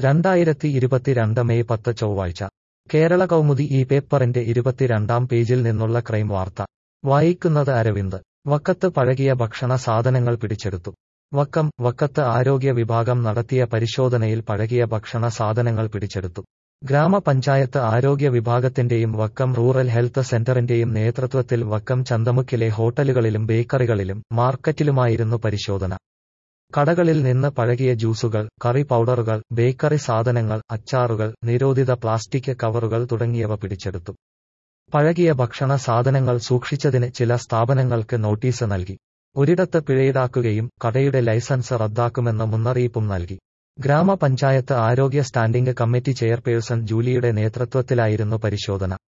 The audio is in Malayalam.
രണ്ടായിരത്തി ഇരുപത്തിരണ്ട് മെയ് പത്ത് ചൊവ്വാഴ്ച കേരള കൗമുദി ഈ പേപ്പറിന്റെ ഇരുപത്തിരണ്ടാം പേജിൽ നിന്നുള്ള ക്രൈം വാർത്ത വായിക്കുന്നത് അരവിന്ദ് വക്കത്ത് പഴകിയ ഭക്ഷണ സാധനങ്ങൾ പിടിച്ചെടുത്തു വക്കം വക്കത്ത് ആരോഗ്യ വിഭാഗം നടത്തിയ പരിശോധനയിൽ പഴകിയ ഭക്ഷണ സാധനങ്ങൾ പിടിച്ചെടുത്തു ഗ്രാമപഞ്ചായത്ത് ആരോഗ്യ വിഭാഗത്തിന്റെയും വക്കം റൂറൽ ഹെൽത്ത് സെന്ററിന്റെയും നേതൃത്വത്തിൽ വക്കം ചന്തമുക്കിലെ ഹോട്ടലുകളിലും ബേക്കറികളിലും മാർക്കറ്റിലുമായിരുന്നു പരിശോധന കടകളിൽ നിന്ന് പഴകിയ ജ്യൂസുകൾ കറി പൗഡറുകൾ ബേക്കറി സാധനങ്ങൾ അച്ചാറുകൾ നിരോധിത പ്ലാസ്റ്റിക് കവറുകൾ തുടങ്ങിയവ പിടിച്ചെടുത്തു പഴകിയ ഭക്ഷണ സാധനങ്ങൾ സൂക്ഷിച്ചതിന് ചില സ്ഥാപനങ്ങൾക്ക് നോട്ടീസ് നൽകി ഒരിടത്ത് പിഴയിടാക്കുകയും കടയുടെ ലൈസൻസ് റദ്ദാക്കുമെന്ന മുന്നറിയിപ്പും നൽകി ഗ്രാമപഞ്ചായത്ത് ആരോഗ്യ സ്റ്റാൻഡിംഗ് കമ്മിറ്റി ചെയർപേഴ്സൺ ജൂലിയുടെ നേതൃത്വത്തിലായിരുന്നു പരിശോധന